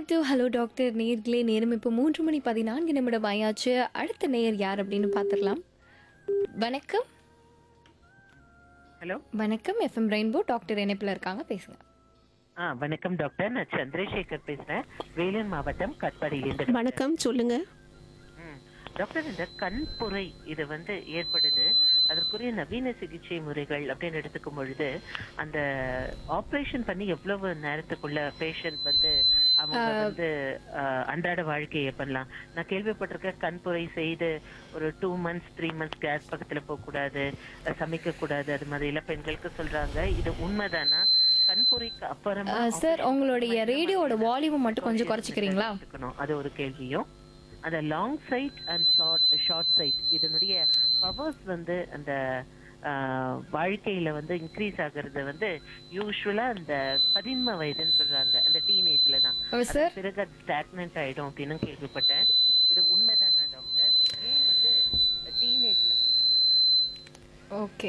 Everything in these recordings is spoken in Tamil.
பேக் டு ஹலோ டாக்டர் நேர்களே நேரம் இப்போ மூன்று மணி பதினான்கு நிமிடம் ஆயாச்சு அடுத்த நேயர் யார் அப்படின்னு பார்த்துடலாம் வணக்கம் ஹலோ வணக்கம் எஃப்எம் ரெயின்போ டாக்டர் இணைப்பில் இருக்காங்க பேசுங்க ஆ வணக்கம் டாக்டர் நான் சந்திரசேகர் பேசுறேன் வேலூர் மாவட்டம் கட்பாடியிலிருந்து வணக்கம் சொல்லுங்க ம். டாக்டர் இந்த கண் புரை இது வந்து ஏற்படுது அதற்குரிய நவீன சிகிச்சை முறைகள் அப்படின்னு எடுத்துக்கும் பொழுது அந்த ஆபரேஷன் பண்ணி எவ்வளவு நேரத்துக்குள்ள பேஷண்ட் வந்து அவங்க வந்து ஆ, அன்றாட வாழ்க்கையை பண்ணலாம் நான் கேள்விப்பட்டிருக்கேன் கண் புரை செய்து ஒரு two months three months case பக்கத்துல போக கூடாது சமைக்க கூடாது அது மாதிரி எல்லாம் பெண்களுக்கு சொல்றாங்க இது உண்மைதானா கண்புரைக்கு அப்புறமா சார் உங்களுடைய ரேடியோட வால்யூம் மட்டும் கொஞ்சம் குறைச்சிக்கிறீங்களா இருக்கணும் அது ஒரு கேள்வியும் அந்த long side and short short side இதனுடைய பவர்ஸ் வந்து அந்த ஆஹ், வாழ்க்கையில வந்து இன்க்ரீஸ் ஆகுறது வந்து யூஸ்வலா அந்த பதின்ம வயதுன்னு சொல்றாங்க அந்த டீனேஜ்ல தான் ஓ, சார் அதன் பிறகு அது ஸ்டாக்னன்ட் ஆயிடும் அப்படின்னு கேள்விப்பட்டேன் இது உண்மைதானா டாக்டர் ஏன் வந்து டீனேஜ்ல ஓகே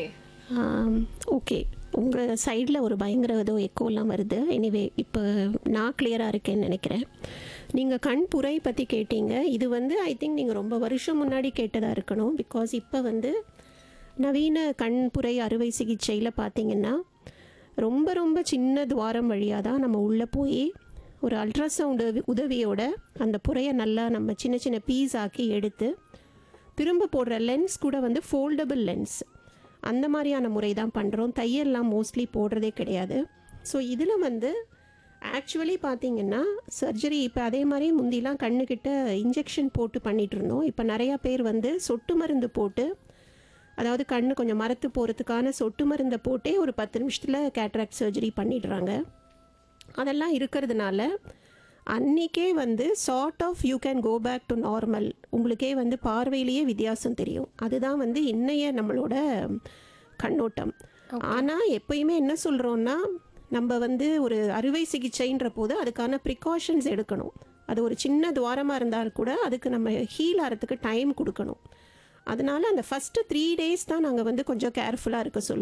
ஓகே உங்கள் சைடில் ஒரு பயங்கர ஏதோ எக்கோலாம் வருது எனிவே இப்போ நான் கிளியராக இருக்கேன்னு நினைக்கிறேன் நீங்கள் கண் புரை பற்றி கேட்டீங்க இது வந்து ஐ திங்க் நீங்கள் ரொம்ப வருஷம் முன்னாடி கேட்டதாக இருக்கணும் பிகாஸ் இப்போ வந்து நவீன கண் புரை அறுவை சிகிச்சையில் பார்த்தீங்கன்னா ரொம்ப ரொம்ப சின்ன துவாரம் வழியாக தான் நம்ம உள்ளே போய் ஒரு அல்ட்ராசவுண்டு உதவியோட அந்த புரையை நல்லா நம்ம சின்ன சின்ன பீஸ் ஆக்கி எடுத்து திரும்ப போடுற லென்ஸ் கூட வந்து ஃபோல்டபுள் லென்ஸ் அந்த மாதிரியான முறை தான் பண்ணுறோம் தையல்லாம் மோஸ்ட்லி போடுறதே கிடையாது ஸோ இதில் வந்து ஆக்சுவலி பார்த்தீங்கன்னா சர்ஜரி இப்போ அதே மாதிரி முந்திலாம் கண்ணுக்கிட்ட இன்ஜெக்ஷன் போட்டு பண்ணிகிட்டு இருந்தோம் இப்போ நிறையா பேர் வந்து சொட்டு மருந்து போட்டு அதாவது கண்ணு கொஞ்சம் மரத்து போகிறதுக்கான சொட்டு மருந்தை போட்டே ஒரு பத்து நிமிஷத்தில் கேட்ராக்ட் சர்ஜரி பண்ணிடுறாங்க அதெல்லாம் இருக்கிறதுனால அன்னைக்கே வந்து sort of you can go back to normal உங்களுக்கே வந்து பார்வையிலேயே வித்தியாசம் தெரியும் அதுதான் வந்து இன்னைய நம்மளோட கண்ணோட்டம் ஆனால் எப்பயுமே என்ன சொல்கிறோன்னா நம்ம வந்து ஒரு அறுவை சிகிச்சைன்ற போது அதுக்கான ப்ரிகாஷன்ஸ் எடுக்கணும் அது ஒரு சின்ன துவாரமாக இருந்தால் கூட அதுக்கு நம்ம ஹீல் ஆகிறதுக்கு டைம் கொடுக்கணும் அதனால அந்த ஃபஸ்ட்டு த்ரீ டேஸ் தான் நாங்கள் வந்து கொஞ்சம் கேர்ஃபுல்லாக இருக்க சொல்லுவோம்